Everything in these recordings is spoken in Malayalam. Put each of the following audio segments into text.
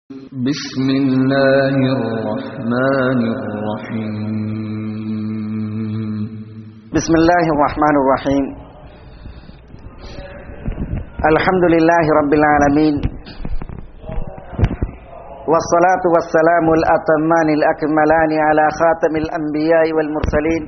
بسم الله الرحمن الرحيم بسم الله الرحمن الرحيم الحمد لله رب العالمين والصلاة والسلام الأتمان الأكملان على خاتم الأنبياء والمرسلين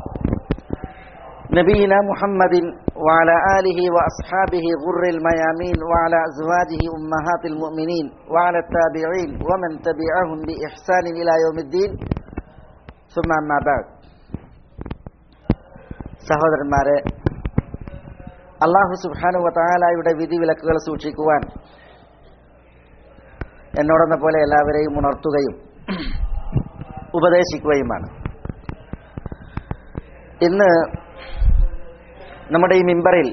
نبينا محمد وعلى آله وأصحابه غر الميامين وعلى أزواجه أمهات المؤمنين وعلى التابعين ومن تبعهم بإحسان إلى يوم الدين ثم أما بعد സഹോദരന്മാരെ അള്ളാഹു സുബാനു വതാലായുടെ വിധി വിലക്കുകൾ സൂക്ഷിക്കുവാൻ എന്നോടെന്ന പോലെ എല്ലാവരെയും ഉണർത്തുകയും ഉപദേശിക്കുകയുമാണ് ഇന്ന് നമ്മുടെ ഈ മിമ്പറിൽ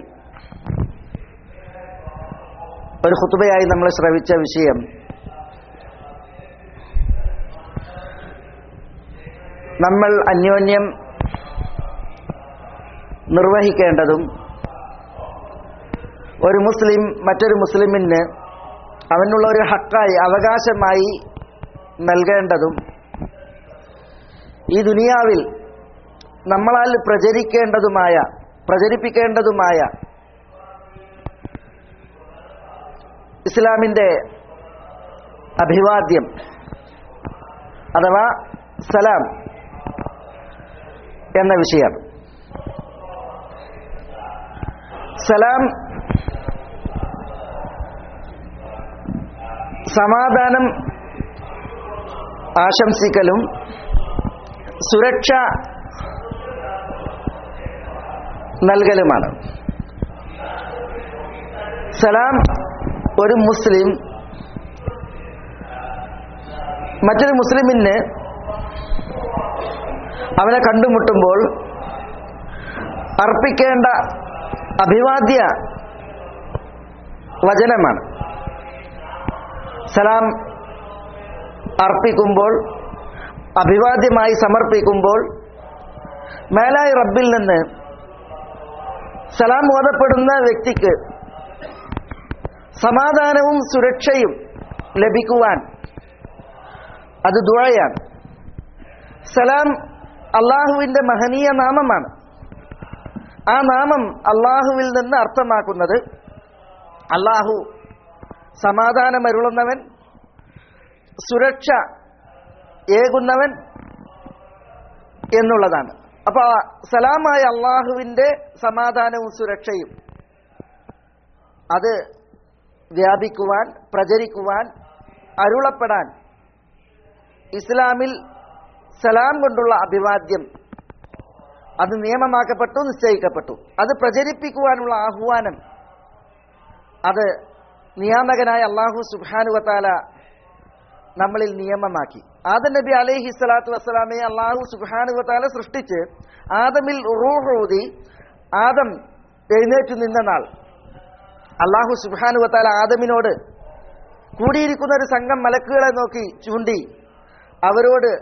ഒരു ഹുത്തുബയായി നമ്മൾ ശ്രവിച്ച വിഷയം നമ്മൾ അന്യോന്യം നിർവഹിക്കേണ്ടതും ഒരു മുസ്ലിം മറ്റൊരു മുസ്ലിമിന് അവനുള്ള ഒരു ഹക്കായി അവകാശമായി നൽകേണ്ടതും ഈ ദുനിയാവിൽ നമ്മളാൽ പ്രചരിക്കേണ്ടതുമായ പ്രചരിപ്പിക്കേണ്ടതുമായ ഇസ്ലാമിൻ്റെ അഭിവാദ്യം അഥവാ സലാം എന്ന വിഷയം സലാം സമാധാനം ആശംസിക്കലും സുരക്ഷ നൽകലുമാണ് സലാം ഒരു മുസ്ലിം മറ്റൊരു മുസ്ലിമിന് അവനെ കണ്ടുമുട്ടുമ്പോൾ അർപ്പിക്കേണ്ട അഭിവാദ്യ വചനമാണ് സലാം അർപ്പിക്കുമ്പോൾ അഭിവാദ്യമായി സമർപ്പിക്കുമ്പോൾ മേലായി റബ്ബിൽ നിന്ന് സലാം ഓതപ്പെടുന്ന വ്യക്തിക്ക് സമാധാനവും സുരക്ഷയും ലഭിക്കുവാൻ അത് ദുഴയാണ് സലാം അള്ളാഹുവിൻ്റെ മഹനീയ നാമമാണ് ആ നാമം അള്ളാഹുവിൽ നിന്ന് അർത്ഥമാക്കുന്നത് അള്ളാഹു സമാധാനമരുളുന്നവൻ സുരക്ഷ ഏകുന്നവൻ എന്നുള്ളതാണ് അപ്പോൾ സലാമായ അള്ളാഹുവിൻ്റെ സമാധാനവും സുരക്ഷയും അത് വ്യാപിക്കുവാൻ പ്രചരിക്കുവാൻ അരുളപ്പെടാൻ ഇസ്ലാമിൽ സലാം കൊണ്ടുള്ള അഭിവാദ്യം അത് നിയമമാക്കപ്പെട്ടു നിശ്ചയിക്കപ്പെട്ടു അത് പ്രചരിപ്പിക്കുവാനുള്ള ആഹ്വാനം അത് നിയാമകനായ അള്ളാഹു സുബാനുവത്താല നമ്മളിൽ നിയമമാക്കി ആദം നബി അലൈഹി സ്വലാത്തു വസ്സലാമയെ അള്ളാഹു സുബാനുവത്താല സൃഷ്ടിച്ച് ആദമിൽ റൂഹൂതി ആദം എഴുന്നേറ്റ് നിന്ന നാൾ അള്ളാഹു സുബാനുവത്താല ആദമിനോട് കൂടിയിരിക്കുന്ന ഒരു സംഘം മലക്കുകളെ നോക്കി ചൂണ്ടി അവരോട്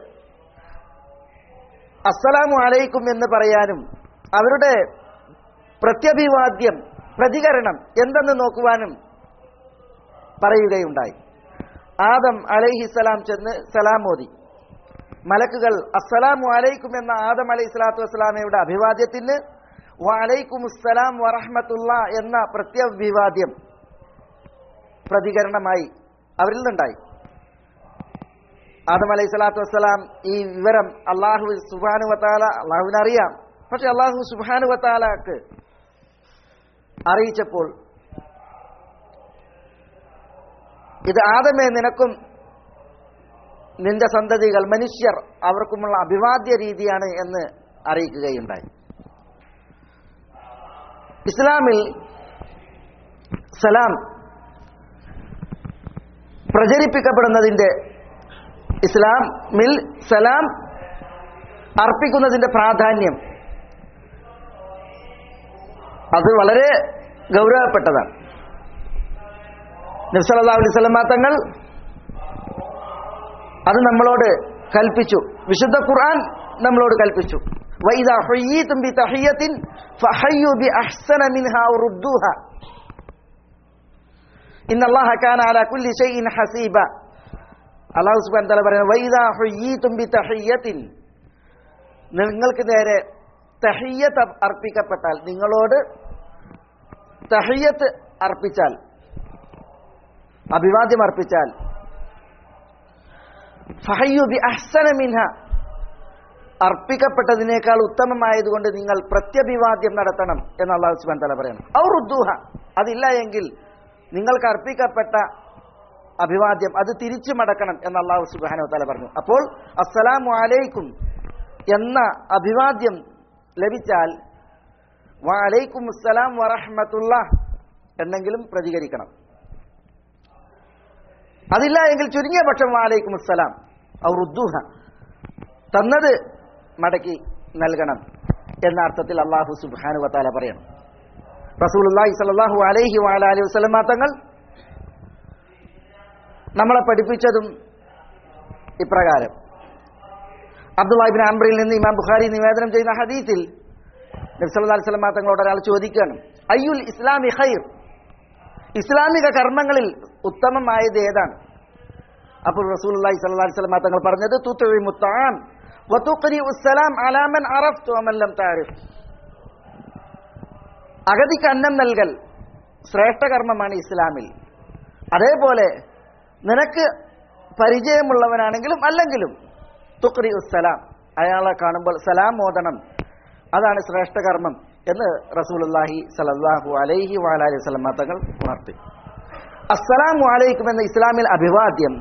അസ്സലാമു അലൈക്കും എന്ന് പറയാനും അവരുടെ പ്രത്യഭിവാദ്യം പ്രതികരണം എന്തെന്ന് നോക്കുവാനും പറയുകയുണ്ടായി ആദം അലൈഹിസലാം ചെന്ന് സലാം മോദി മലക്കുകൾ അസ്സലാമു അലൈക്കും എന്ന ആദം അലൈഹി സ്വലാത്തു വസ്സലാമയുടെ അഭിവാദ്യത്തിന് വലൈക്കും അസ്സലാം വറഹമത്തുള്ള എന്ന പ്രത്യഭിവാദ്യം പ്രതികരണമായി അവരിൽ നിന്നുണ്ടായി ആദം അലൈഹി സ്വലാത്തു വസ്സലാം ഈ വിവരം അള്ളാഹു സുബാനു വത്താല അള്ളാഹുവിനറിയാം പക്ഷെ അള്ളാഹു സുബാനു വത്താലക്ക് അറിയിച്ചപ്പോൾ ഇത് ആദമേ നിനക്കും നിന്റെ സന്തതികൾ മനുഷ്യർ അവർക്കുമുള്ള അഭിവാദ്യ രീതിയാണ് എന്ന് അറിയിക്കുകയുണ്ടായി ഇസ്ലാമിൽ സലാം പ്രചരിപ്പിക്കപ്പെടുന്നതിൻ്റെ ഇസ്ലാമിൽ സലാം അർപ്പിക്കുന്നതിൻ്റെ പ്രാധാന്യം അത് വളരെ ഗൗരവപ്പെട്ടതാണ് നബ്സല്ലാ അലൈഹി സ്വലമാ തങ്ങൾ അത് നമ്മളോട് കൽപ്പിച്ചു വിശുദ്ധ ഖുർആൻ നമ്മളോട് കൽപ്പിച്ചു വൈദ ഹുയ്യീതും ബി തഹിയ്യത്തിൻ ഫഹയ്യു ബി അഹ്സന മിൻഹാ റുദ്ദൂഹ ഇന്നല്ലാഹ കാന അലാ കുല്ലി ഷൈഇൻ ഹസീബ അള്ളാഹു സുബാൻ തല പറയുന്നത് വൈദാ ഹുയ്യീതും ബി തഹിയ്യത്തിൻ നിങ്ങൾക്ക് നേരെ തഹിയ്യത്ത് അർപ്പിക്കപ്പെട്ടാൽ നിങ്ങളോട് തഹിയ്യത്ത് അർപ്പിച്ചാൽ അഭിവാദ്യം അർപ്പിച്ചാൽ ഫഹയ്യു ബി അഹ്സന മിൻഹ അർപ്പിക്കപ്പെട്ടതിനേക്കാൾ ഉത്തമമായതുകൊണ്ട് നിങ്ങൾ പ്രത്യഭിവാദ്യം നടത്തണം എന്ന് അള്ളാഹു സുബാൻ തല പറയണം ഔർ ഉദ്ദൂഹ അതില്ല എങ്കിൽ നിങ്ങൾക്ക് അർപ്പിക്കപ്പെട്ട അഭിവാദ്യം അത് തിരിച്ചു മടക്കണം എന്ന് അള്ളാഹു സുബാനോ തല പറഞ്ഞു അപ്പോൾ അസ്സലാമു അലൈക്കും എന്ന അഭിവാദ്യം ലഭിച്ചാൽ വലൈക്കും അസ്സലാം വറഹ്മത്തുള്ള എന്നെങ്കിലും പ്രതികരിക്കണം അതില്ല എങ്കിൽ ചുരുങ്ങിയ പക്ഷം വാലൈക്കും അസ്സലാം ഔർ ഉദ്ദൂഹ തന്നത് മടക്കി നൽകണം എന്ന അർത്ഥത്തിൽ അള്ളാഹു സുബാനു വത്താല പറയണം റസൂലുള്ളാഹി സ്വല്ലല്ലാഹു അലൈഹി വഅലൈഹി വസല്ലം തങ്ങൾ നമ്മളെ പഠിപ്പിച്ചതും ഇപ്രകാരം അബ്ദുല്ലാഹിബിൻ അംബ്രയിൽ നിന്ന് ഇമാം ബുഖാരി നിവേദനം ചെയ്യുന്ന ഹദീസിൽ നബി സല്ലല്ലാഹു അലൈഹി വസല്ലം തങ്ങളോട് ഒരാൾ ചോദിക്കുകയാണ് അയ്യുൽ ഇസ്ലാമി ഖൈർ ഇസ്ലാമിക കർമ്മങ്ങളിൽ ഉത്തമമായത് ഏതാണ് അപ്പോൾ റസൂലുള്ളാഹി സ്വല്ലല്ലാഹു അലൈഹി വസല്ലം തങ്ങൾ പറഞ്ഞത് തുത്ഇമു തആം വതുഖരി ഉസ്സലാം അലാ മൻ അറഫ്തു വമൻ ലം തഅരിഫ് അഗതിക്ക് അന്നം നൽകൽ ശ്രേഷ്ഠ കർമ്മമാണ് ഇസ്ലാമിൽ അതേപോലെ നിനക്ക് പരിചയമുള്ളവനാണെങ്കിലും അല്ലെങ്കിലും തുക്രി ഉസ്സലാം അയാളെ കാണുമ്പോൾ സലാം മോദനം അതാണ് ശ്രേഷ്ഠ കർമ്മം എന്ന് റസൂലുള്ളാഹി സലല്ലാഹു അലൈഹി വാലി വസല്ലം തങ്ങൾ ഉണർത്തി അസ്സലാമു അലൈക്കും എന്ന ഇസ്ലാമിൽ അഭിവാദ്യം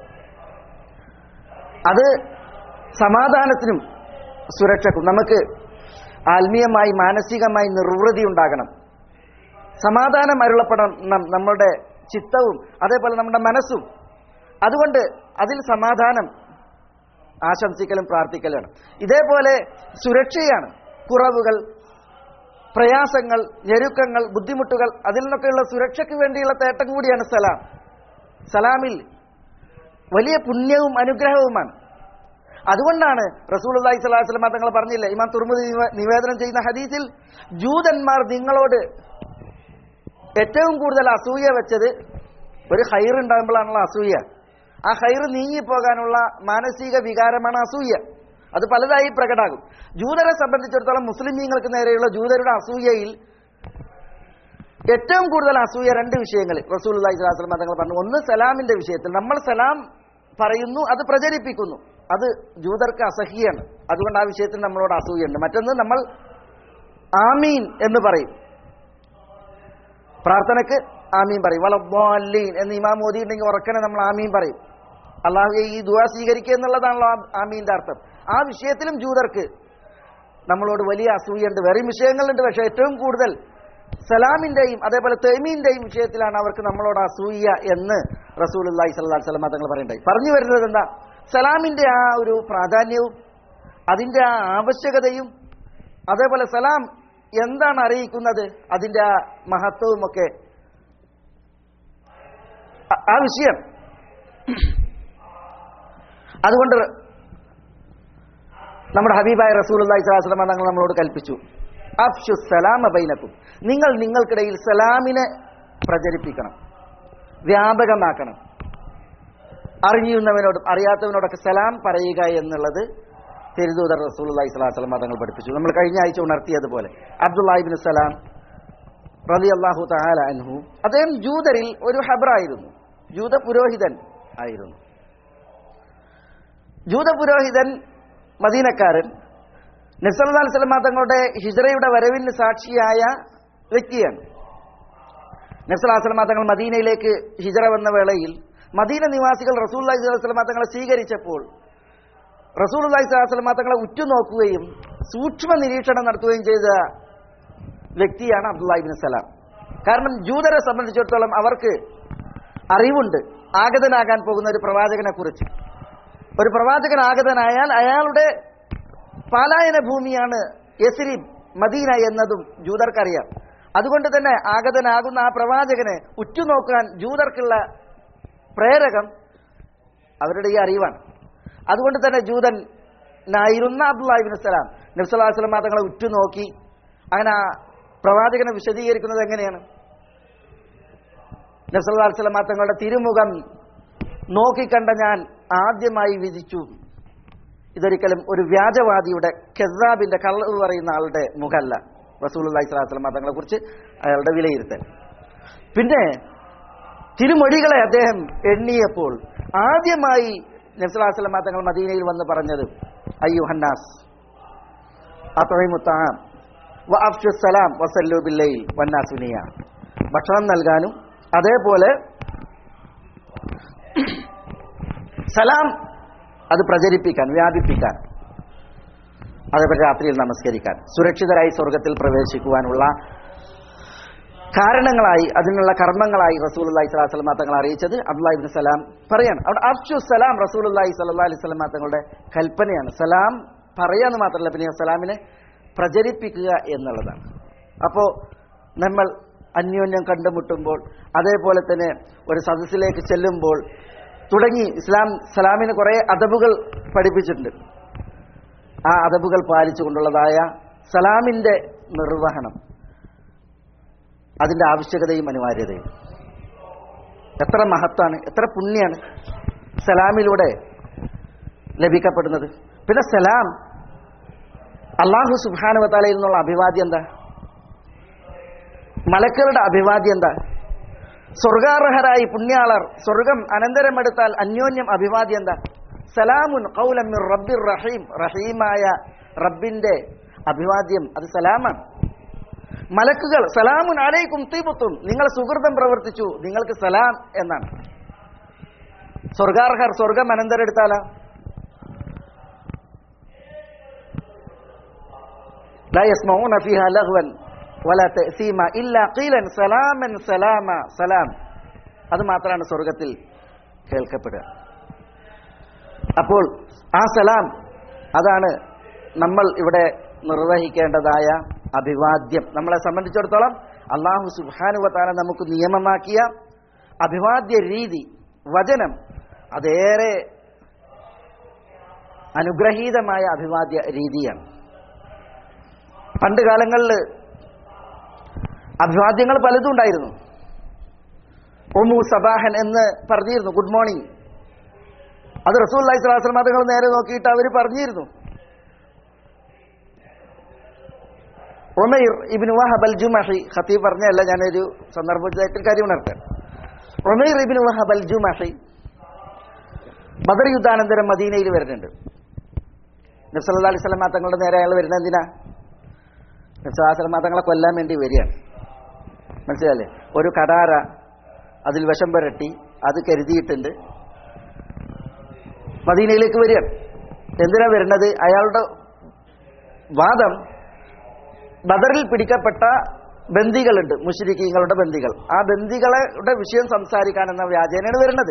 അത് സമാധാനത്തിനും സുരക്ഷക്കും നമുക്ക് ആത്മീയമായി മാനസികമായി നിർവൃതി ഉണ്ടാകണം സമാധാനം അരുളപ്പെടണം നമ്മുടെ ചിത്തവും അതേപോലെ നമ്മുടെ മനസ്സും അതുകൊണ്ട് അതിൽ സമാധാനം ആശംസിക്കലും പ്രാർത്ഥിക്കലാണ് ഇതേപോലെ സുരക്ഷയാണ് കുറവുകൾ പ്രയാസങ്ങൾ ഞെരുക്കങ്ങൾ ബുദ്ധിമുട്ടുകൾ അതിൽ നിന്നൊക്കെയുള്ള സുരക്ഷയ്ക്ക് വേണ്ടിയുള്ള തേട്ടം കൂടിയാണ് സലാം സലാമിൽ വലിയ പുണ്യവും അനുഗ്രഹവുമാണ് അതുകൊണ്ടാണ് റസൂൽ അള്ളാഹി സ്വലാഹു വസ്ലം തങ്ങൾ പറഞ്ഞില്ല ഇമാം തുറമുദ് നിവേദനം ചെയ്യുന്ന ഹദീസിൽ ജൂതന്മാർ നിങ്ങളോട് ഏറ്റവും കൂടുതൽ അസൂയ വെച്ചത് ഒരു ഹൈർ ഉണ്ടാകുമ്പോഴാണല്ലോ അസൂയ ആ ഹൈർ നീങ്ങിപ്പോകാനുള്ള മാനസിക വികാരമാണ് അസൂയ അത് പലതായി പ്രകടാകും ജൂതരെ സംബന്ധിച്ചിടത്തോളം മുസ്ലിമീങ്ങൾക്ക് നേരെയുള്ള ജൂതരുടെ അസൂയയിൽ ഏറ്റവും കൂടുതൽ അസൂയ രണ്ട് വിഷയങ്ങളിൽ റസൂൽ അള്ളഹി സ്വലാസ്ലം തങ്ങൾ പറഞ്ഞു ഒന്ന് സലാമിന്റെ വിഷയത്തിൽ നമ്മൾ സലാം പറയുന്നു അത് പ്രചരിപ്പിക്കുന്നു അത് ജൂതർക്ക് അസഹ്യാണ് അതുകൊണ്ട് ആ വിഷയത്തിൽ നമ്മളോട് അസൂയുണ്ട് മറ്റൊന്ന് നമ്മൾ ആമീൻ എന്ന് പറയും പ്രാർത്ഥനക്ക് ആമീൻ പറയും വളബോല്ലീൻ എന്ന് ഇമാം മോദി ഉണ്ടെങ്കിൽ ഉറക്കനെ നമ്മൾ ആമീൻ പറയും അള്ളാഹു ഈ ദുവാ സ്വീകരിക്കുക എന്നുള്ളതാണല്ലോ ആമീന്റെ അർത്ഥം ആ വിഷയത്തിലും ജൂതർക്ക് നമ്മളോട് വലിയ അസൂയുണ്ട് വേറെ വിഷയങ്ങളുണ്ട് പക്ഷെ ഏറ്റവും കൂടുതൽ സലാമിന്റെയും അതേപോലെ തെമീന്റെയും വിഷയത്തിലാണ് അവർക്ക് നമ്മളോട് അസൂയ എന്ന് റസൂൽ അള്ളാഹി സ്വല്ലാ സ്വലമ തങ്ങൾ പറയണ്ടായി പറഞ്ഞു വരുന്നത് എന്താ സലാമിന്റെ ആ ഒരു പ്രാധാന്യവും അതിന്റെ ആ ആവശ്യകതയും അതേപോലെ സലാം എന്താണ് അറിയിക്കുന്നത് അതിന്റെ ആ മഹത്വവും ഒക്കെ ആ വിഷയം അതുകൊണ്ട് നമ്മുടെ ഹബീബായ റസൂൽ അള്ളഹി സ്വലാസ്ലമ തങ്ങൾ നമ്മളോട് കൽപ്പിച്ചു അഫ്ഷു സലാമ ബൈനക്കും നിങ്ങൾ നിങ്ങൾക്കിടയിൽ സലാമിനെ പ്രചരിപ്പിക്കണം വ്യാപകമാക്കണം അറിയുന്നവനോടും അറിയാത്തവനോടൊക്കെ സലാം പറയുക എന്നുള്ളത് തിരുദൂതർ റസൂൽ അള്ളഹി സ്വലാസ്ലമ തങ്ങൾ പഠിപ്പിച്ചു നമ്മൾ കഴിഞ്ഞ ആഴ്ച ഉണർത്തിയതുപോലെ അബ്ദുല്ലാഹിബിൻ സലാം റലി അള്ളാഹു തഹാല അൻഹു അദ്ദേഹം ജൂതരിൽ ഒരു ഹബറായിരുന്നു ജൂത പുരോഹിതൻ ആയിരുന്നു ജൂത പുരോഹിതൻ മദീനക്കാരൻ നസല്ലാ സ്വലമ തങ്ങളുടെ ഹിജറയുടെ വരവിന് സാക്ഷിയായ വ്യക്തിയാണ് നസലാ സ്വലമ തങ്ങൾ മദീനയിലേക്ക് ഹിജറ വന്ന വേളയിൽ മദീന നിവാസികൾ റസൂൽ സ്വലമ തങ്ങളെ സ്വീകരിച്ചപ്പോൾ റസൂൽ സ്വലമ തങ്ങളെ ഉറ്റുനോക്കുകയും സൂക്ഷ്മ നിരീക്ഷണം നടത്തുകയും ചെയ്ത വ്യക്തിയാണ് അബ്ദുല്ലാഹിബിൻ സലാം കാരണം ജൂതരെ സംബന്ധിച്ചിടത്തോളം അവർക്ക് അറിവുണ്ട് ആഗതനാകാൻ പോകുന്ന ഒരു പ്രവാചകനെ കുറിച്ച് ഒരു പ്രവാചകൻ ആഗതനായാൽ അയാളുടെ പാലായന ഭൂമിയാണ് യസ്രീബ് മദീന എന്നതും ജൂതർക്കറിയാം അതുകൊണ്ട് തന്നെ ആഗതനാകുന്ന ആ പ്രവാചകനെ ഉറ്റുനോക്കാൻ ജൂതർക്കുള്ള പ്രേരകം അവരുടെ ഈ അറിവാണ് അതുകൊണ്ട് തന്നെ ജൂതനായിരുന്ന അബ്ദുല്ലാഹിബിൻ സലാം നബ്സല്ലാ സ്വലം തങ്ങളെ ഉറ്റുനോക്കി അങ്ങനെ ആ പ്രവാചകനെ വിശദീകരിക്കുന്നത് എങ്ങനെയാണ് നബ്സല്ലാ സ്വലം തങ്ങളുടെ തിരുമുഖം നോക്കിക്കണ്ട ഞാൻ ആദ്യമായി വിധിച്ചു ഇതൊരിക്കലും ഒരു വ്യാജവാദിയുടെ കെസാബിന്റെ കള്ളവ് പറയുന്ന ആളുടെ മുഖമല്ല റസൂൽ അള്ളഹി സ്വലാസ്ലം തങ്ങളെ കുറിച്ച് അയാളുടെ വിലയിരുത്തൽ പിന്നെ തിരുമൊഴികളെ അദ്ദേഹം എണ്ണിയപ്പോൾ ആദ്യമായി നബ്സലാസ്ലം തങ്ങൾ മദീനയിൽ വന്ന് പറഞ്ഞത് അയ്യു ഹന്നാസ് അത്തഴിമുത്താം വ അഫ്ഷുസലാം വസല്ലു ബില്ലയിൽ വന്നാസുനിയ ഭക്ഷണം നൽകാനും അതേപോലെ സലാം അത് പ്രചരിപ്പിക്കാൻ വ്യാപിപ്പിക്കാൻ അതേപോലെ രാത്രിയിൽ നമസ്കരിക്കാൻ സുരക്ഷിതരായി സ്വർഗത്തിൽ പ്രവേശിക്കുവാനുള്ള കാരണങ്ങളായി അതിനുള്ള കർമ്മങ്ങളായി റസൂൽ അള്ളഹി സ്വലാസ്ലമ തങ്ങൾ അറിയിച്ചത് അബ്ദുല്ലാഹിബിൻ സലാം പറയാണ് അവിടെ അഫ്ഷു സലാം റസൂൽ അള്ളഹി സല്ലാ അലൈഹി സ്വലമ തങ്ങളുടെ കൽപ്പനയാണ് സലാം പറയാന്ന് മാത്രമല്ല പിന്നെ സലാമിനെ പ്രചരിപ്പിക്കുക എന്നുള്ളതാണ് അപ്പോൾ നമ്മൾ അന്യോന്യം കണ്ടുമുട്ടുമ്പോൾ അതേപോലെ തന്നെ ഒരു സദസ്സിലേക്ക് ചെല്ലുമ്പോൾ തുടങ്ങി ഇസ്ലാം സലാമിന് കുറേ അതബുകൾ പഠിപ്പിച്ചിട്ടുണ്ട് ആ അതബുകൾ പാലിച്ചുകൊണ്ടുള്ളതായ സലാമിന്റെ നിർവഹണം അതിന്റെ ആവശ്യകതയും അനിവാര്യതയും എത്ര മഹത്താണ് എത്ര പുണ്യാണ് സലാമിലൂടെ ലഭിക്കപ്പെടുന്നത് പിന്നെ സലാം അള്ളാഹു സുബാനുവത്താലയിൽ നിന്നുള്ള അഭിവാദ്യം എന്താ മലക്കളുടെ അഭിവാദ്യം എന്താ സ്വർഗാർഹരായി പുണ്യാളർ സ്വർഗം അനന്തരമെടുത്താൽ അന്യോന്യം അഭിവാദ്യം എന്താ സലാമുൻ കൗലം മിർ റബ്ബിർ റഹീം റഹീമായ റബ്ബിന്റെ അഭിവാദ്യം അത് സലാമാണ് മലക്കുകൾ സലാമുൻ അലൈക്കും തീപത്തും നിങ്ങൾ സുഹൃതം പ്രവർത്തിച്ചു നിങ്ങൾക്ക് സലാം എന്നാണ് സ്വർഗാർഹർ സ്വർഗം അനന്തരെടുത്താലാ لا يسمعون فيها لغوا ولا تأثيما إلا قيلا سلاما سلاما സലാം അത് മാത്രമാണ് സ്വർഗത്തിൽ കേൾക്കപ്പെടുക അപ്പോൾ ആ സലാം അതാണ് നമ്മൾ ഇവിടെ നിർവഹിക്കേണ്ടതായ അഭിവാദ്യം നമ്മളെ സംബന്ധിച്ചിടത്തോളം അള്ളാഹു സുബാനുവത്താല നമുക്ക് നിയമമാക്കിയ അഭിവാദ്യ രീതി വചനം അതേറെ അനുഗ്രഹീതമായ അഭിവാദ്യ രീതിയാണ് പണ്ട് കാലങ്ങളിൽ അഭിവാദ്യങ്ങൾ പലതും ഉണ്ടായിരുന്നു ഒമു സബാഹൻ എന്ന് പറഞ്ഞിരുന്നു ഗുഡ് മോർണിംഗ് അത് റസൂൽ അലൈഹി സ്വലാസ്ലം തങ്ങൾ നേരെ നോക്കിയിട്ട് അവർ പറഞ്ഞിരുന്നു ഒമൈർ ഇബിൻ വഹബ് അൽ ജുമഹി ഖത്തീബ് പറഞ്ഞല്ല ഞാനൊരു സന്ദർഭത്തിൽ കാര്യം ഉണർത്തെ ഒമൈർ ഇബിൻ വഹബ് അൽ ജുമഹി ബദർ യുദ്ധാനന്തരം മദീനയിൽ വരുന്നുണ്ട് നബ്സല്ലാ അലൈഹി സ്വലമ തങ്ങളുടെ നേരെ അയാൾ വരുന്നത് എന്തിനാ നബ്സലാസ്ലമ തങ്ങളെ കൊല്ലാൻ വേണ്ടി വരികയാണ് മനസ്സിലല്ലേ ഒരു കടാര അതിൽ വിഷം പുരട്ടി അത് കരുതിയിട്ടുണ്ട് മദീനയിലേക്ക് വരികയാണ് എന്തിനാ വരുന്നത് അയാളുടെ വാദം ബദറിൽ പിടിക്കപ്പെട്ട ബന്ദികളുണ്ട് മുഷിരിക്കീങ്ങളുടെ ബന്ദികൾ ആ ബന്ദികളുടെ വിഷയം സംസാരിക്കാൻ എന്ന വ്യാജേനയാണ് വരുന്നത്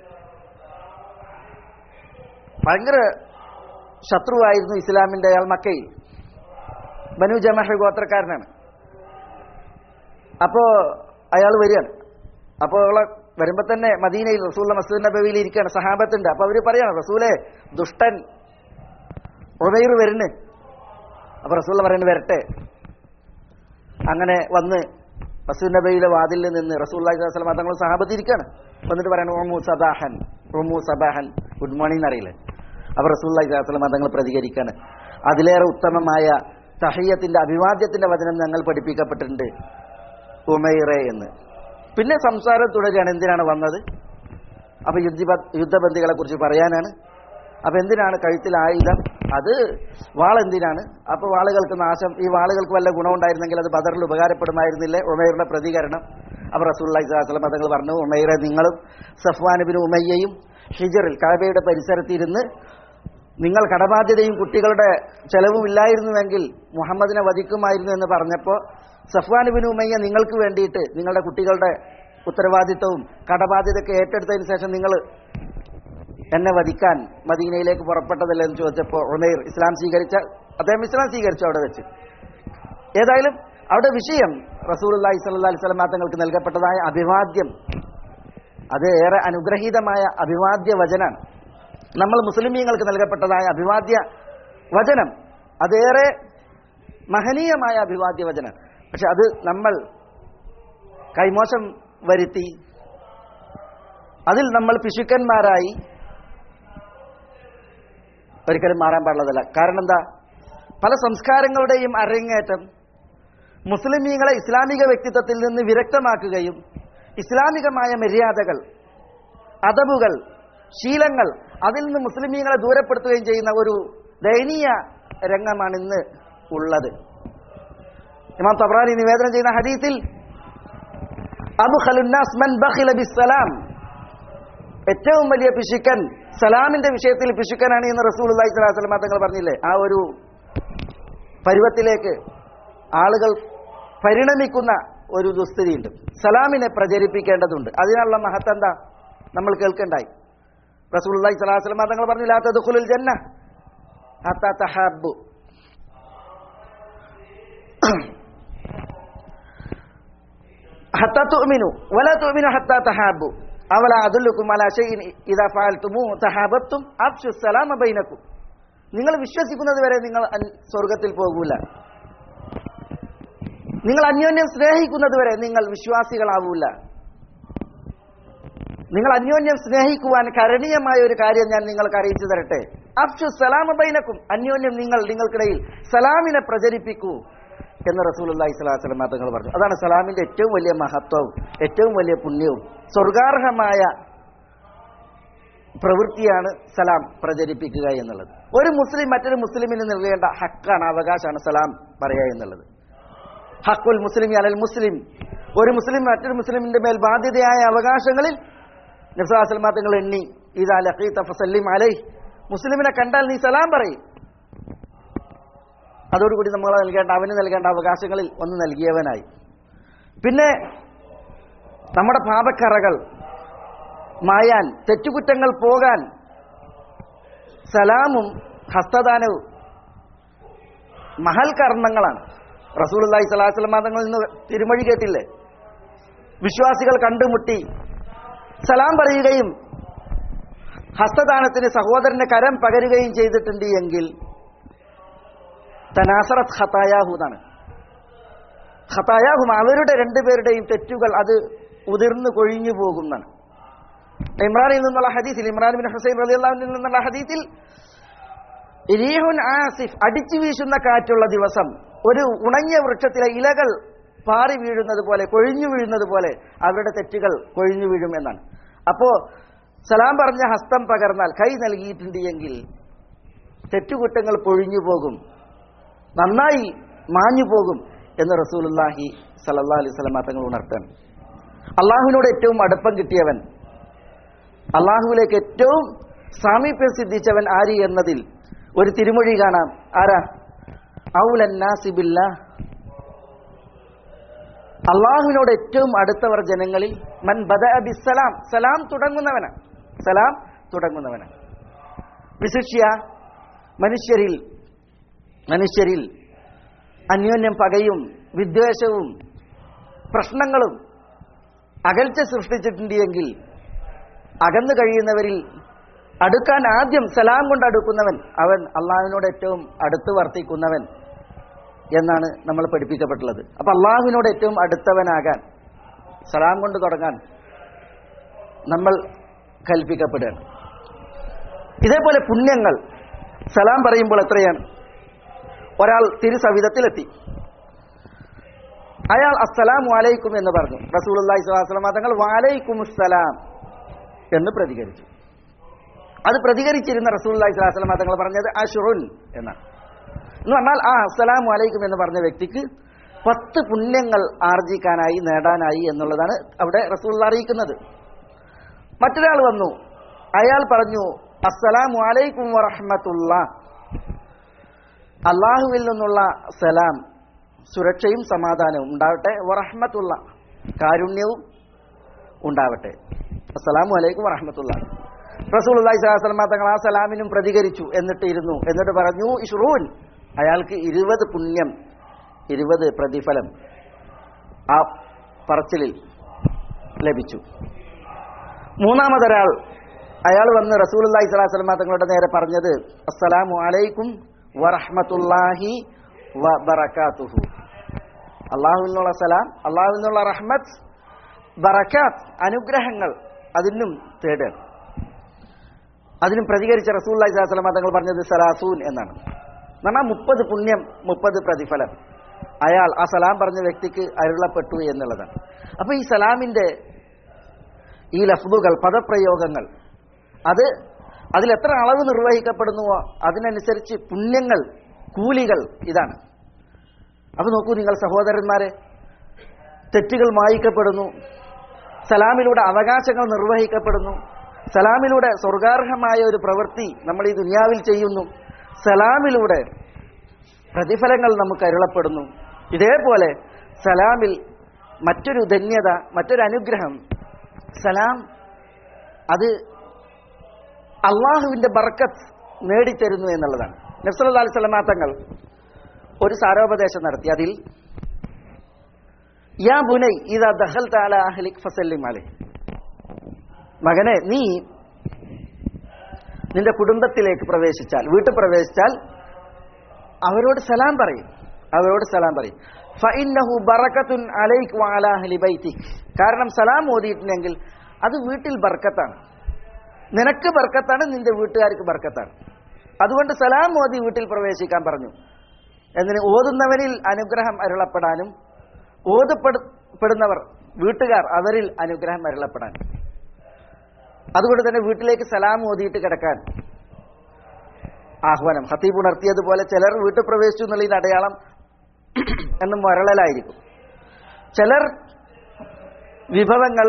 ഭയങ്കര ശത്രുവായിരുന്നു ഇസ്ലാമിന്റെ അയാൾ മക്കയിൽ ബനു ജമഹ ഗോത്രക്കാരനാണ് അപ്പോ അയാൾ വരികയാണ് അപ്പോൾ വരുമ്പോ തന്നെ മദീനയിൽ റസൂൽ മസൂദ് നബവിയിൽ ഇരിക്കുകയാണ് സഹാബത്തുണ്ട് അപ്പൊ അവര് പറയാണ് റസൂലെ ദുഷ്ടൻ ഉമൈർ വരുന്നു അപ്പൊ റസൂൽ പറയുന്നത് വരട്ടെ അങ്ങനെ വന്ന് മസൂദ് നബിയിലെ വാതിലിൽ നിന്ന് റസൂൽ അലൈഹി തങ്ങൾ സഹാബത്ത് ഇരിക്കുകയാണ് വന്നിട്ട് പറയണം ഓമു സബാഹൻ ഓമു സബാഹൻ ഗുഡ് മോർണിംഗ് അറിയില്ലേ അപ്പൊ റസൂൽ അലൈഹി തങ്ങൾ പ്രതികരിക്കാണ് അതിലേറെ ഉത്തമമായ തഹയ്യത്തിന്റെ അഭിവാദ്യത്തിന്റെ വചനം ഞങ്ങൾ പഠിപ്പിക്കപ്പെട്ടിട്ടുണ്ട് ഉമൈറെ എന്ന് പിന്നെ സംസാരം തുടരുകയാണ് എന്തിനാണ് വന്നത് അപ്പൊ യുദ്ധ യുദ്ധബന്ധികളെ കുറിച്ച് പറയാനാണ് അപ്പൊ എന്തിനാണ് കഴുത്തിൽ ആയുധം അത് വാളെന്തിനാണ് അപ്പൊ വാളുകൾക്ക് നാശം ഈ വാളുകൾക്ക് വല്ല ഗുണമുണ്ടായിരുന്നെങ്കിൽ അത് ബദറിൽ ഉപകാരപ്പെടുമായിരുന്നില്ലേ ഉമൈറുടെ പ്രതികരണം അപ്പൊ റസൂള്ളി സ്വലാസ്ലം തങ്ങൾ പറഞ്ഞു ഉമൈറെ നിങ്ങളും സഫ്വാനുബിന് ഉമയ്യയും ഹിജറിൽ കാബയുടെ പരിസരത്തിരുന്ന് നിങ്ങൾ കടബാധ്യതയും കുട്ടികളുടെ ചെലവും ഇല്ലായിരുന്നുവെങ്കിൽ മുഹമ്മദിനെ വധിക്കുമായിരുന്നു എന്ന് പറഞ്ഞപ്പോൾ സഫ്വാനുബിൻ ഉമയ്യ നിങ്ങൾക്ക് വേണ്ടിയിട്ട് നിങ്ങളുടെ കുട്ടികളുടെ ഉത്തരവാദിത്വവും കടബാധ്യതയൊക്കെ ഏറ്റെടുത്തതിന് ശേഷം നിങ്ങൾ എന്നെ വധിക്കാൻ മദീനയിലേക്ക് പുറപ്പെട്ടതല്ലേ എന്ന് ചോദിച്ചപ്പോൾ ഉമൈർ ഇസ്ലാം സ്വീകരിച്ച അദ്ദേഹം ഇസ്ലാം സ്വീകരിച്ചു അവിടെ വെച്ച് ഏതായാലും അവിടെ വിഷയം റസൂൽ അള്ളാഹി സ്വല്ലാ അലൈഹി സ്വലമാ തങ്ങൾക്ക് നൽകപ്പെട്ടതായ അഭിവാദ്യം അത് ഏറെ അനുഗ്രഹീതമായ അഭിവാദ്യ വചനാണ് നമ്മൾ മുസ്ലിമീങ്ങൾക്ക് നൽകപ്പെട്ടതായ അഭിവാദ്യ വചനം അതേറെ മഹനീയമായ അഭിവാദ്യ വചനം പക്ഷെ അത് നമ്മൾ കൈമോശം വരുത്തി അതിൽ നമ്മൾ പിശുക്കന്മാരായി ഒരിക്കലും മാറാൻ പാടുള്ളതല്ല കാരണം എന്താ പല സംസ്കാരങ്ങളുടെയും അരങ്ങേറ്റം മുസ്ലിമീങ്ങളെ ഇസ്ലാമിക വ്യക്തിത്വത്തിൽ നിന്ന് വിരക്തമാക്കുകയും ഇസ്ലാമികമായ മര്യാദകൾ അതബുകൾ ശീലങ്ങൾ അതിൽ നിന്ന് മുസ്ലിമീങ്ങളെ ദൂരപ്പെടുത്തുകയും ചെയ്യുന്ന ഒരു ദയനീയ രംഗമാണ് ഇന്ന് ഉള്ളത് ഇമാം തബ്രാനി നിവേദനം ചെയ്യുന്ന ഹദീസിൽ അബുഖലുന്നാസ് മൻ ബഖില ബിസ്സലാം ഏറ്റവും വലിയ പിശുക്കൻ സലാമിന്റെ വിഷയത്തിൽ പിശുക്കനാണ് എന്ന് റസൂൽ അള്ളഹി സ്വലാസ്ലമ തങ്ങൾ പറഞ്ഞില്ലേ ആ ഒരു പരുവത്തിലേക്ക് ആളുകൾ പരിണമിക്കുന്ന ഒരു ദുസ്ഥിതിയുണ്ട് സലാമിനെ പ്രചരിപ്പിക്കേണ്ടതുണ്ട് അതിനുള്ള മഹത്ത് എന്താ നമ്മൾ കേൾക്കണ്ടായി റസൂൽ അള്ളഹി സ്വലാസ്ലമ തങ്ങൾ പറഞ്ഞു ലാത്തത് ഖുലുൽ ജന്ന ഹത്താ തഹാബു حتى تؤمنوا ولا تؤمنوا حتى تحابوا أولا أدلكم على شيء إذا فعلتموه تحاببتم أفشوا السلام بينكم നിങ്ങൾ വിശ്വസിക്കുന്നത് വരെ നിങ്ങൾ അൻ- സ്വർഗത്തിൽ പോകൂല നിങ്ങൾ അന്യോന്യം സ്നേഹിക്കുന്നത് വരെ നിങ്ങൾ വിശ്വാസികളാവൂല നിങ്ങൾ അന്യോന്യം സ്നേഹിക്കുവാൻ കരണീയമായ ഒരു കാര്യം ഞാൻ നിങ്ങൾക്ക് അറിയിച്ചു തരട്ടെ അഫ്ഷു സലാമ ബൈനക്കും അന്യോന്യം നിങ്ങൾ നിങ്ങൾക്കിടയിൽ സലാമിനെ പ്രചരിപ്പിക്കൂ എന്ന് റസൂലി സ്വലാസ്ലം തങ്ങൾ പറഞ്ഞു അതാണ് സലാമിന്റെ ഏറ്റവും വലിയ മഹത്വവും ഏറ്റവും വലിയ പുണ്യവും സ്വർഗാർഹമായ പ്രവൃത്തിയാണ് സലാം പ്രചരിപ്പിക്കുക എന്നുള്ളത് ഒരു മുസ്ലിം മറ്റൊരു മുസ്ലിമിന് നൽകേണ്ട ഹക്കാണ് അവകാശമാണ് സലാം പറയുക എന്നുള്ളത് ഹക്കുൽ മുസ്ലിം അലൽ മുസ്ലിം ഒരു മുസ്ലിം മറ്റൊരു മുസ്ലിമിന്റെ മേൽ ബാധ്യതയായ അവകാശങ്ങളിൽ നബ്സാസ്ലമാ തങ്ങൾ എണ്ണി ഇതാ ലഖീത്ത ഫസല്ലിം അലൈ മുസ്ലിമിനെ കണ്ടാൽ നീ സലാം പറയും അതോടുകൂടി നമ്മൾ നൽകേണ്ട അവന് നൽകേണ്ട അവകാശങ്ങളിൽ ഒന്ന് നൽകിയവനായി പിന്നെ നമ്മുടെ പാപക്കറകൾ മായാൻ തെറ്റുകുറ്റങ്ങൾ പോകാൻ സലാമും ഹസ്തദാനവും മഹൽ കർമ്മങ്ങളാണ് റസൂൽ അള്ളാഹി സ്വലാസ്ലം മതങ്ങളിൽ നിന്ന് തിരുമൊഴി കേട്ടില്ലേ വിശ്വാസികൾ കണ്ടുമുട്ടി സലാം പറയുകയും ഹസ്തദാനത്തിന് സഹോദരന് കരം പകരുകയും ചെയ്തിട്ടുണ്ട് എങ്കിൽ തനാസറത്ത് ഖത്തായാഹു എന്നാണ് ഖത്തായാഹും അവരുടെ രണ്ടുപേരുടെയും തെറ്റുകൾ അത് ഉതിർന്നു കൊഴിഞ്ഞു പോകുന്നതാണ് ഇമ്രാനിൽ നിന്നുള്ള ഹദീസിൽ ഇമ്രാൻ ബിൻ ഹുസൈൻ റളിയല്ലാഹുവിൽ നിന്നുള്ള ഹദീസിൽ രീഹുൻ ആസിഫ് അടിച്ചു വീശുന്ന കാറ്റുള്ള ദിവസം ഒരു ഉണങ്ങിയ വൃക്ഷത്തിലെ ഇലകൾ പാറി വീഴുന്നത് പോലെ കൊഴിഞ്ഞു വീഴുന്നത് പോലെ അവരുടെ തെറ്റുകൾ കൊഴിഞ്ഞു വീഴും എന്നാണ് അപ്പോ സലാം പറഞ്ഞ ഹസ്തം പകർന്നാൽ കൈ നൽകിയിട്ടുണ്ട് എങ്കിൽ തെറ്റുകുറ്റങ്ങൾ പൊഴിഞ്ഞു പോകും നന്നായി മാഞ്ഞു പോകും എന്ന് റസൂലുല്ലാഹി സലല്ലാ അലൈഹി സ്വലമ തങ്ങൾ ഉണർത്താൻ അള്ളാഹുവിനോട് ഏറ്റവും അടുപ്പം കിട്ടിയവൻ അള്ളാഹുവിലേക്ക് ഏറ്റവും സാമീപ്യം സിദ്ധിച്ചവൻ ആര് എന്നതിൽ ഒരു തിരുമൊഴി കാണാം ആരാ ഔലന്നാസിബില്ല അള്ളാഹുവിനോട് ഏറ്റവും അടുത്തവർ ജനങ്ങളിൽ മൻ ബദ ബിസ്സലാം സലാം തുടങ്ങുന്നവനാണ് സലാം തുടങ്ങുന്നവനാണ് വിശിഷ്യ മനുഷ്യരിൽ മനുഷ്യരിൽ അന്യോന്യം പകയും വിദ്വേഷവും പ്രശ്നങ്ങളും അകൽച്ച സൃഷ്ടിച്ചിട്ടുണ്ട് എങ്കിൽ അകന്നു കഴിയുന്നവരിൽ അടുക്കാൻ ആദ്യം സലാം കൊണ്ട് അടുക്കുന്നവൻ അവൻ അള്ളാഹുവിനോട് ഏറ്റവും അടുത്ത് വർത്തിക്കുന്നവൻ എന്നാണ് നമ്മൾ പഠിപ്പിക്കപ്പെട്ടുള്ളത് അപ്പൊ അള്ളാഹുവിനോട് ഏറ്റവും അടുത്തവനാകാൻ സലാം കൊണ്ട് തുടങ്ങാൻ നമ്മൾ കൽപ്പിക്കപ്പെടുകയാണ് ഇതേപോലെ പുണ്യങ്ങൾ സലാം പറയുമ്പോൾ എത്രയാണ് ഒരാൾ തിരുസവിധത്തിലെത്തി അയാൾ അസ്സലാമു അലൈക്കും എന്ന് പറഞ്ഞു റസൂലി സ്വലാസ്ലമ തങ്ങൾ വാലൈക്കും സലാം എന്ന് പ്രതികരിച്ചു അത് പ്രതികരിച്ചിരുന്ന റസൂലി സ്വലാസ്ലമ തങ്ങൾ പറഞ്ഞത് അഷുറുൻ എന്നാണ് എന്ന് പറഞ്ഞാൽ ആ അസ്സലാമു അലൈക്കും എന്ന് പറഞ്ഞ വ്യക്തിക്ക് പത്ത് പുണ്യങ്ങൾ ആർജിക്കാനായി നേടാനായി എന്നുള്ളതാണ് അവിടെ റസൂൽ അറിയിക്കുന്നത് മറ്റൊരാൾ വന്നു അയാൾ പറഞ്ഞു അസ്സലാമു അലൈക്കും വറഹ്മത്തുള്ള അള്ളാഹുവിൽ നിന്നുള്ള സലാം സുരക്ഷയും സമാധാനവും ഉണ്ടാവട്ടെ വറഹ്മത്തുള്ള കാരുണ്യവും ഉണ്ടാവട്ടെ അസ്സലാമു അലൈക്കും വറഹ്മത്തുള്ള റസൂൽ അള്ളാഹി സ്വലാസ്ലമ തങ്ങൾ ആ സലാമിനും പ്രതികരിച്ചു എന്നിട്ട് ഇരുന്നു എന്നിട്ട് പറഞ്ഞു ഇഷ്റൂൻ അയാൾക്ക് ഇരുപത് പുണ്യം ഇരുപത് പ്രതിഫലം ആ പറച്ചിലിൽ ലഭിച്ചു മൂന്നാമതൊരാൾ അയാൾ വന്ന് റസൂൽ അള്ളാഹി സ്വലാസ്ലമ തങ്ങളുടെ നേരെ പറഞ്ഞത് അസ്സലാമു അലൈക്കും വറഹ്മത്തുല്ലാഹി വബറകാതുഹു അള്ളാഹു നിന്നുള്ള സലാം അള്ളാഹു നിന്നുള്ള റഹ്മത്ത് ബറക്കാത്ത് അനുഗ്രഹങ്ങൾ അതിനും തേടുകയാണ് അതിനും പ്രതികരിച്ച റസൂല്ലായി സ്വലാസ്ലമ തങ്ങൾ പറഞ്ഞത് സലാസൂൻ എന്നാണ് എന്നാൽ മുപ്പത് പുണ്യം മുപ്പത് പ്രതിഫലം അയാൾ ആ സലാം പറഞ്ഞ വ്യക്തിക്ക് അരുളപ്പെട്ടു എന്നുള്ളതാണ് അപ്പൊ ഈ സലാമിന്റെ ഈ ലഫ്ദുകൾ പദപ്രയോഗങ്ങൾ അത് അതിൽ എത്ര അളവ് നിർവഹിക്കപ്പെടുന്നുവോ അതിനനുസരിച്ച് പുണ്യങ്ങൾ കൂലികൾ ഇതാണ് അപ്പൊ നോക്കൂ നിങ്ങൾ സഹോദരന്മാരെ തെറ്റുകൾ മായിക്കപ്പെടുന്നു സലാമിലൂടെ അവകാശങ്ങൾ നിർവഹിക്കപ്പെടുന്നു സലാമിലൂടെ സ്വർഗാർഹമായ ഒരു പ്രവൃത്തി നമ്മൾ ഈ ദുനിയാവിൽ ചെയ്യുന്നു സലാമിലൂടെ പ്രതിഫലങ്ങൾ നമുക്ക് അരുളപ്പെടുന്നു ഇതേപോലെ സലാമിൽ മറ്റൊരു ധന്യത മറ്റൊരു അനുഗ്രഹം സലാം അത് അള്ളാഹുവിന്റെ ബർക്കത്ത് നേടിത്തരുന്നു എന്നുള്ളതാണ് നബ്സല്ലാ അലൈഹി സ്വലമാ തങ്ങൾ ഒരു സാരോപദേശം നടത്തി അതിൽ യാ ബുനൈ ഇതാ ദഹൽ താല അഹ്ലിക് ഫസല്ലിം അലൈ മകനെ നീ നിന്റെ കുടുംബത്തിലേക്ക് പ്രവേശിച്ചാൽ വീട്ടിൽ പ്രവേശിച്ചാൽ അവരോട് സലാം പറയും അവരോട് സലാം പറയും ഫഇന്നഹു ബറക്കത്തുൻ അലൈക് വഅല അഹ്ലി ബൈതിക് കാരണം സലാം ഓതിയിട്ടുണ്ടെങ്കിൽ അത് വീട്ടിൽ ബർക്കത്താണ് നിനക്ക് ബർക്കത്താണ് നിന്റെ വീട്ടുകാർക്ക് ബർക്കത്താണ് അതുകൊണ്ട് സലാം ഓതി വീട്ടിൽ പ്രവേശിക്കാൻ പറഞ്ഞു എന്നിന് ഓതുന്നവരിൽ അനുഗ്രഹം അരുളപ്പെടാനും ഓതപ്പെടുന്നവർ വീട്ടുകാർ അവരിൽ അനുഗ്രഹം അരുളപ്പെടാൻ അതുകൊണ്ട് തന്നെ വീട്ടിലേക്ക് സലാം ഓതിയിട്ട് കിടക്കാൻ ആഹ്വാനം ഹത്തീബ് ഉണർത്തിയതുപോലെ ചിലർ വീട്ടിൽ പ്രവേശിച്ചു എന്നുള്ളതിന് അടയാളം എന്ന് മരളലായിരിക്കും ചിലർ വിഭവങ്ങൾ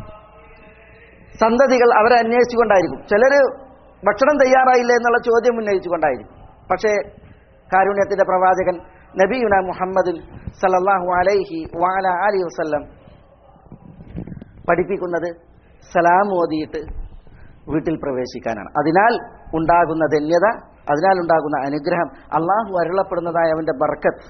സന്തതികൾ അവരെ അന്വേഷിച്ചുകൊണ്ടായിരിക്കും ചിലർ ഭക്ഷണം തയ്യാറായില്ല എന്നുള്ള ചോദ്യം ഉന്നയിച്ചുകൊണ്ടായിരിക്കും പക്ഷേ കാരുണ്യത്തിന്റെ പ്രവാചകൻ നബിയുന മുഹമ്മദിൻ സല്ലല്ലാഹു അലൈഹി വാല അലി വസല്ലം പഠിപ്പിക്കുന്നത് സലാം ഓതിയിട്ട് വീട്ടിൽ പ്രവേശിക്കാനാണ് അതിനാൽ ഉണ്ടാകുന്ന ധന്യത അതിനാൽ ഉണ്ടാകുന്ന അനുഗ്രഹം അള്ളാഹു അരുളപ്പെടുന്നതായ അവന്റെ ബർക്കത്ത്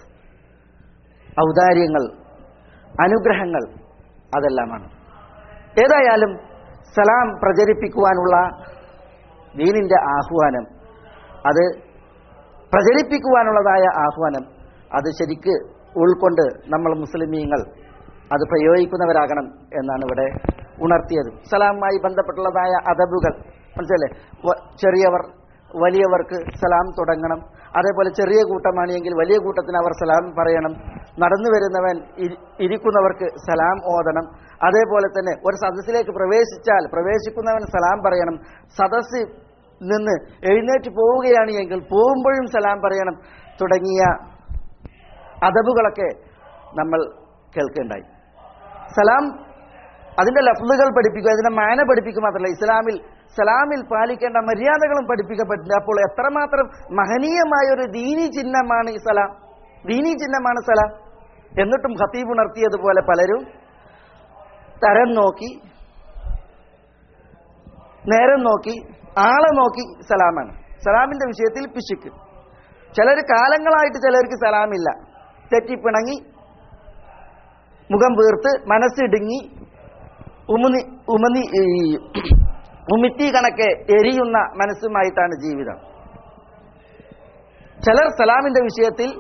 ഔദാര്യങ്ങൾ അനുഗ്രഹങ്ങൾ അതെല്ലാമാണ് ഏതായാലും സലാം പ്രചരിപ്പിക്കുവാനുള്ള ദീനിന്റെ ആഹ്വാനം അത് പ്രചരിപ്പിക്കുവാനുള്ളതായ ആഹ്വാനം അത് ശരിക്ക് ഉൾക്കൊണ്ട് നമ്മൾ മുസ്ലിമീങ്ങൾ അത് പ്രയോഗിക്കുന്നവരാകണം എന്നാണ് ഇവിടെ ഉണർത്തിയത് സലാമുമായി ബന്ധപ്പെട്ടുള്ളതായ അതബുകൾ മനസ്സിലല്ലേ വ- ചെറിയവർ വലിയവർക്ക് സലാം തുടങ്ങണം അതേപോലെ ചെറിയ കൂട്ടമാണ് എങ്കിൽ വലിയ കൂട്ടത്തിന് അവർ സലാം പറയണം നടന്നു വരുന്നവൻ ഇരി- ഇരിക്കുന്നവർക്ക് സലാം ഓതണം അതേപോലെ തന്നെ ഒരു സദസ്സിലേക്ക് പ്രവേശിച്ചാൽ പ്രവേശിക്കുന്നവൻ സലാം പറയണം സദസ്സിൽ നിന്ന് എഴുന്നേറ്റ് പോവുകയാണ് എങ്കിൽ പോകുമ്പോഴും സലാം പറയണം തുടങ്ങിയ അതബുകളൊക്കെ നമ്മൾ കേൾക്കുകയുണ്ടായി സലാം അതിന്റെ ലഫ്ലുകൾ പഠിപ്പിക്കുക അതിന്റെ മാന പഠിപ്പിക്കുക മാത്രമല്ല ഇസ്ലാമിൽ സലാമിൽ പാലിക്കേണ്ട മര്യാദകളും പഠിപ്പിക്കപ്പെട്ടിട്ടുണ്ട് അപ്പോൾ എത്രമാത്രം മഹനീയമായ ഒരു ദീനി ചിഹ്നമാണ് ഈ സലാം ദീനി ചിഹ്നമാണ് സലാം എന്നിട്ടും ഖത്തീബ് ഉണർത്തിയതുപോലെ പലരും തരം നോക്കി നേരം നോക്കി ആളെ നോക്കി സലാമാണ് സലാമിന്റെ വിഷയത്തിൽ പിശുക്ക് ചിലർ കാലങ്ങളായിട്ട് ചിലർക്ക് സലാമില്ല തെറ്റിപ്പിണങ്ങി മുഖം വീർത്ത് മനസ്സിടുങ്ങി ഉമുനി ഉമനി ഈ ഉമിത്തി കണക്കെ എരിയുന്ന മനസ്സുമായിട്ടാണ് ജീവിതം ചിലർ സലാമിന്റെ വിഷയത്തിൽ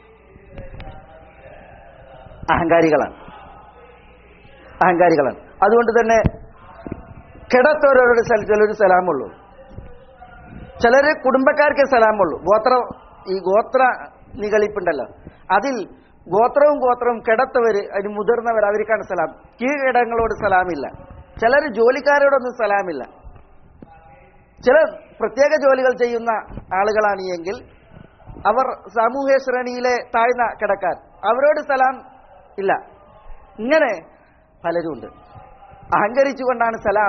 അഹങ്കാരികളാണ് അഹങ്കാരികളാണ് അതുകൊണ്ട് തന്നെ കിടത്തോരോരുടെ ചിലർ സലാമുള്ളൂ ചിലര് കുടുംബക്കാർക്ക് സലാമുള്ളൂ ഗോത്ര ഈ ഗോത്ര നികളിപ്പുണ്ടല്ലോ അതിൽ ഗോത്രവും ഗോത്രവും കിടത്തവര് അതിന് മുതിർന്നവർ അവർക്കാണ് സലാം കീഴടങ്ങളോട് സലാമില്ല ചിലർ ജോലിക്കാരോടൊന്നും സലാമില്ല ചില പ്രത്യേക ജോലികൾ ചെയ്യുന്ന ആളുകളാണ് എങ്കിൽ അവർ സാമൂഹ്യ ശ്രേണിയിലെ താഴ്ന്ന കിടക്കാൻ അവരോട് സലാം ഇല്ല ഇങ്ങനെ പലരും ഉണ്ട് അഹങ്കരിച്ചുകൊണ്ടാണ് സലാം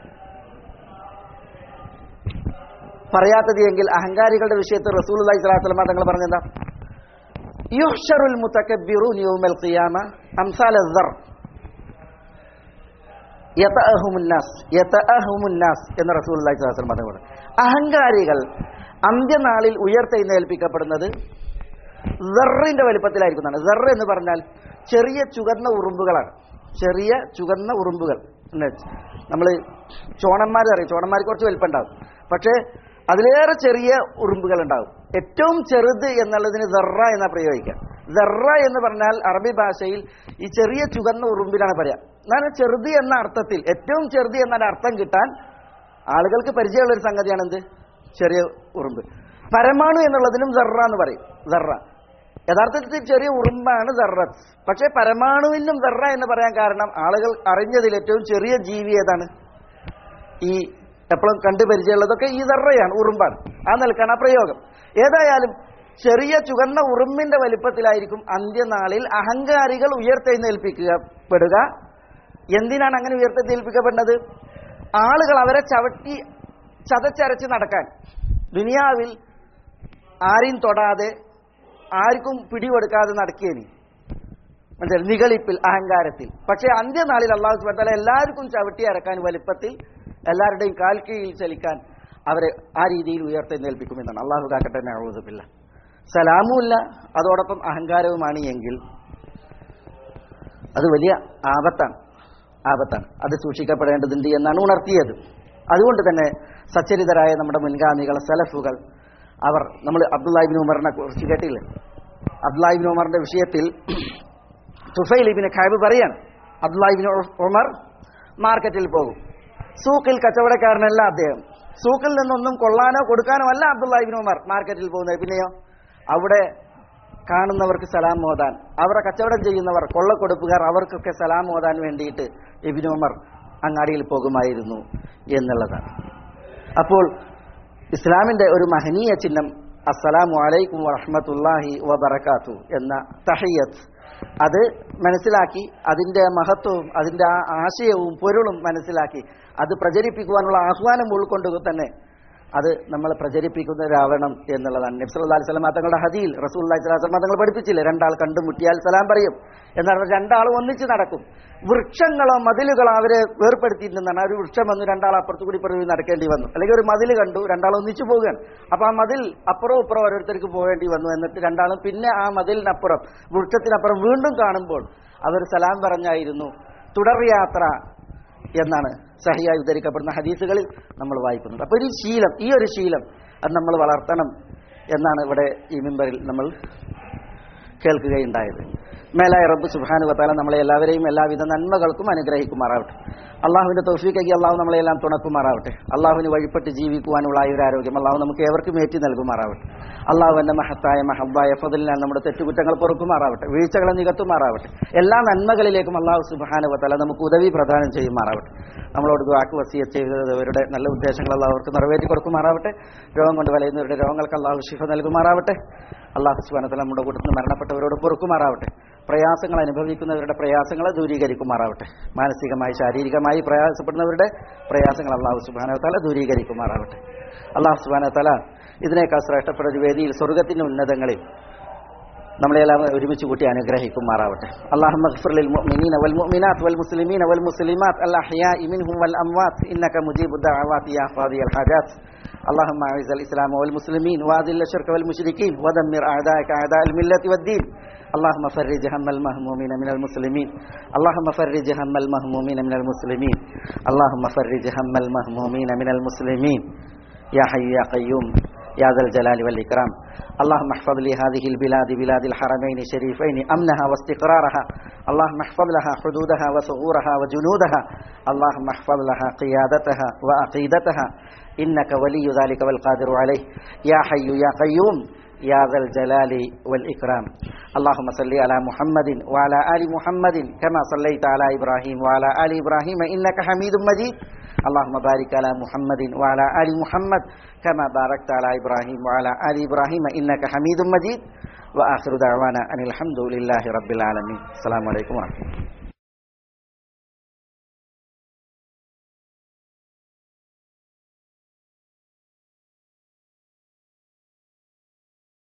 പറയാത്തത് എങ്കിൽ അഹങ്കാരികളുടെ വിഷയത്തിൽ റസൂൽ അലൈഹി സ്വലാത്തു തങ്ങൾ പറഞ്ഞെന്താ യുഹ്ഷറുൽ മുതക്കബ്ബിറൂൻ യൗമൽ ഖിയാമ അംസാല الذر യതഅഹുമുന്നാസ് യതഅഹുമുന്നാസ് എന്ന് റസൂൽ അലൈഹി സ്വലാത്തു വസല്ലം പറഞ്ഞു അഹങ്കാരികൾ അന്ത്യനാളിൽ ഉയർത്തെഴുന്നേൽപ്പിക്കപ്പെടുന്നത് ദറിന്റെ വലിപ്പത്തിലായിരിക്കുന്നതാണ് ദർ എന്ന് പറഞ്ഞാൽ ചെറിയ ചുവന്ന ഉറുമ്പുകളാണ് ചെറിയ ചുവന്ന ഉറുമ്പുകൾ നമ്മൾ ചോണന്മാർ അറിയും ചോണന്മാർക്ക് കുറച്ച് വലിപ്പം ഉണ്ടാവും പക്ഷേ അതിലേറെ ചെറിയ ഉറുമ്പുകൾ ഉണ്ടാവും ഏറ്റവും ചെറുത് എന്നുള്ളതിന് ദർറ എന്ന പ്രയോഗിക്കുക ദർറ എന്ന് പറഞ്ഞാൽ അറബി ഭാഷയിൽ ഈ ചെറിയ ചുവന്ന ഉറുമ്പിലാണ് പറയാ എന്നാൽ ചെറുത് എന്ന അർത്ഥത്തിൽ ഏറ്റവും ചെറുത് എന്ന അർത്ഥം കിട്ടാൻ ആളുകൾക്ക് പരിചയമുള്ള ഒരു സംഗതിയാണ് എന്ത് ചെറിയ ഉറുമ്പ് പരമാണു എന്നുള്ളതിനും സർറ എന്ന് പറയും സർറ യഥാർത്ഥത്തിൽ ചെറിയ ഉറുമ്പാണ് സർറത്ത് പക്ഷേ പരമാണുവിനും സർറ എന്ന് പറയാൻ കാരണം ആളുകൾ അറിഞ്ഞതിൽ ഏറ്റവും ചെറിയ ജീവി ഏതാണ് ഈ എപ്പോഴും കണ്ടു പരിചയമുള്ളതൊക്കെ ഈ സർറയാണ് ഉറുമ്പാണ് ആ നിലക്കാണ് ആ പ്രയോഗം ഏതായാലും ചെറിയ ചുവന്ന ഉറുമ്പിന്റെ വലിപ്പത്തിലായിരിക്കും അന്ത്യനാളിൽ അഹങ്കാരികൾ ഉയർത്തെഴുന്നേൽപ്പിക്കുക പെടുക എന്തിനാണ് അങ്ങനെ ഉയർത്തെഴുന്നേൽപ്പിക്കപ്പെടുന്നത് ആളുകൾ അവരെ ചവിട്ടി ചതച്ചരച്ച് നടക്കാൻ ദുനിയാവിൽ ആരെയും തൊടാതെ ആർക്കും പിടികൊടുക്കാതെ നടക്കിയേനി മനസ്സിലായി നികളിപ്പിൽ അഹങ്കാരത്തിൽ പക്ഷേ അന്ത്യനാളിൽ അള്ളാഹു സുബാല എല്ലാവർക്കും ചവിട്ടി അരക്കാൻ വലിപ്പത്തിൽ എല്ലാവരുടെയും കാൽ കീഴിൽ ചലിക്കാൻ അവരെ ആ രീതിയിൽ ഉയർത്തെഴുന്നേൽപ്പിക്കുമെന്നാണ് അള്ളാഹു കാക്കട്ടെ നഴുതുമില്ല സലാമുമില്ല അതോടൊപ്പം അഹങ്കാരവുമാണ് എങ്കിൽ അത് വലിയ ആപത്താണ് ആപത്താണ് അത് സൂക്ഷിക്കപ്പെടേണ്ടതുണ്ട് എന്നാണ് ഉണർത്തിയത് അതുകൊണ്ട് തന്നെ സച്ചരിതരായ നമ്മുടെ മുൻഗാമികൾ സലഫുകൾ അവർ നമ്മൾ അബ്ദുല്ലാഹിബിൻ ഉമറിനെ കുറിച്ച് കേട്ടില്ലേ അബ്ദുല്ലാഹിബിൻ ഉമറിന്റെ വിഷയത്തിൽ തുഫൈൽ ഇബിന് ഖാബ് പറയാണ് അബ്ദുല്ലാഹിബിൻ ഉമർ മാർക്കറ്റിൽ പോകും സൂക്കിൽ കച്ചവടക്കാരനല്ല അദ്ദേഹം സൂക്കിൽ നിന്നൊന്നും കൊള്ളാനോ കൊടുക്കാനോ അല്ല അബ്ദുല്ലാഹിബിൻ ഉമർ മാർക്കറ്റിൽ പോകുന്നത് പിന്നെയോ അവിടെ കാണുന്നവർക്ക് സലാം മോതാൻ അവരെ കച്ചവടം ചെയ്യുന്നവർ കൊള്ളക്കൊടുപ്പുകാർ അവർക്കൊക്കെ സലാം മോതാൻ വേണ്ടിയിട്ട് ഇബിൻ ഉമർ അങ്ങാടിയിൽ പോകുമായിരുന്നു എന്നുള്ളതാണ് അപ്പോൾ ഇസ്ലാമിന്റെ ഒരു മഹനീയ ചിഹ്നം അസ്സലാമു അലൈക്കും വറഹ്മത്തുള്ളാഹി വബറകാത്തു എന്ന തഹയ്യത്ത് അത് മനസ്സിലാക്കി അതിന്റെ മഹത്വവും അതിന്റെ ആ ആശയവും പൊരുളും മനസ്സിലാക്കി അത് പ്രചരിപ്പിക്കുവാനുള്ള ആഹ്വാനം ഉൾക്കൊണ്ട് തന്നെ അത് നമ്മൾ പ്രചരിപ്പിക്കുന്നവരാവണം എന്നുള്ളതാണ് നബ്സല്ലാ അലൈഹി സ്വലം തങ്ങളുടെ ഹദിയിൽ റസൂൽ സ്വലാം തങ്ങൾ പഠിപ്പിച്ചില്ലേ രണ്ടാൾ കണ്ടുമുട്ടിയാൽ സലാം പറയും എന്നാൽ രണ്ടാളും ഒന്നിച്ച് നടക്കും വൃക്ഷങ്ങളോ മതിലുകളോ അവരെ വേർപ്പെടുത്തിയിട്ടുണ്ടെന്നാണ് ഒരു വൃക്ഷം വന്നു രണ്ടാൾ അപ്പുറത്തു കൂടി പിറവി നടക്കേണ്ടി വന്നു അല്ലെങ്കിൽ ഒരു മതിൽ കണ്ടു രണ്ടാൾ ഒന്നിച്ചു പോവുകയാണ് അപ്പൊ ആ മതിൽ അപ്പുറവും ഇപ്പുറം ഓരോരുത്തർക്ക് പോകേണ്ടി വന്നു എന്നിട്ട് രണ്ടാളും പിന്നെ ആ മതിലിനപ്പുറം വൃക്ഷത്തിനപ്പുറം വീണ്ടും കാണുമ്പോൾ അവർ സലാം പറഞ്ഞായിരുന്നു തുടർ യാത്ര എന്നാണ് സഹിയായി ഉദ്ധരിക്കപ്പെടുന്ന ഹദീസുകളിൽ നമ്മൾ വായിക്കുന്നത് അപ്പോൾ ഒരു ശീലം ഈ ഒരു ശീലം അത് നമ്മൾ വളർത്തണം എന്നാണ് ഇവിടെ ഈ മെമ്പറിൽ നമ്മൾ കേൾക്കുകയുണ്ടായത് മേലായ റബ്ബ് സുബാനു വത്താല നമ്മളെ എല്ലാവരെയും എല്ലാവിധ നന്മകൾക്കും അനുഗ്രഹിക്കുമാറാവട്ടെ അള്ളാഹുവിന്റെ തൗഫീഖി അള്ളാഹു നമ്മളെല്ലാം തുണക്കുമാറാവട്ടെ അള്ളാഹുവിന് വഴിപ്പെട്ട് ജീവിക്കുവാനുള്ള ആ ഒരു ആരോഗ്യം അള്ളാഹു നമുക്ക് ഏവർക്കും ഏറ്റി നൽകുമാറാവട്ടെ അള്ളാഹു എന്റെ മഹത്തായ മഹബായ ഫതിലിനാൽ നമ്മുടെ തെറ്റുകുറ്റങ്ങൾ പൊറുക്കുമാറാവട്ടെ വീഴ്ചകളെ നികത്തുമാറാവട്ടെ എല്ലാ നന്മകളിലേക്കും അള്ളാഹു സുബാനു വത്താല നമുക്ക് ഉദവി പ്രദാനം ചെയ്യുമാറാവട്ടെ നമ്മളോട് വാക്ക് വസിയ ചെയ്തവരുടെ നല്ല ഉദ്ദേശങ്ങൾ അള്ളാഹു അവർക്ക് നിറവേറ്റി കൊടുക്കുമാറാവട്ടെ രോഗം കൊണ്ട് വലയുന്നവരുടെ രോഗങ്ങൾക്ക് അള്ളാഹു ശിഫ നൽകുമാറാവട്ടെ അള്ളാഹു സുബാനത്തല നമ്മുടെ കൂട്ടത്തിൽ മരണപ്പെട്ടവരോട് പൊറുക്കുമാറാവട്ടെ പ്രയാസങ്ങൾ അനുഭവിക്കുന്നവരുടെ പ്രയാസങ്ങളെ ദൂരീകരിക്കുമാറാവട്ടെ മാനസികമായി ശാരീരികമായി പ്രയാസപ്പെടുന്നവരുടെ പ്രയാസങ്ങൾ അള്ളാഹു സുബാനത്തല ദൂരീകരിക്കുമാറാവട്ടെ അള്ളാഹു സുബാനത്തല ഇതിനേക്കാൾ ശ്രേഷ്ഠപ്പെട്ട ഒരു വേദിയിൽ സ്വർഗത്തിന്റെ ഉന്നതങ്ങളിൽ നമ്മളെല്ലാം ഒരുമിച്ച് കൂട്ടി അനുഗ്രഹിക്കുമാറാവട്ടെ اللهم اغفر للمؤمنين والمؤمنات والمسلمين والمسلمات الأحياء منهم والأموات إنك مجيب الدعوات يا قاضي الحاجات اللهم أعز الإسلام والمسلمين وأذل الشرك والمشركين ودمر أعداءك أعداء الملة والدين اللهم فرج هم المهمومين من المسلمين اللهم فرج هم المهمومين من المسلمين اللهم فرج هم المهمومين من المسلمين يا حي يا قيوم يا ذا الجلال والإكرام اللهم احفظ لي هذه البلاد بلاد الحرمين الشريفين أمنها واستقرارها اللهم احفظ لها حدودها وثغورها وجنودها اللهم احفظ لها قيادتها وعقيدتها إنك ولي ذلك والقادر عليه يا حي يا قيوم يا ذا الجلال والإكرام اللهم صل على محمد وعلى آل محمد كما صليت على إبراهيم وعلى آل إبراهيم إنك حميد مجيد اللهم بارك على محمد وعلى آل محمد كما باركت على إبراهيم وعلى آل إبراهيم إنك حميد مجيد وآخر دعوانا أن الحمد لله رب العالمين السلام عليكم ورحمة الله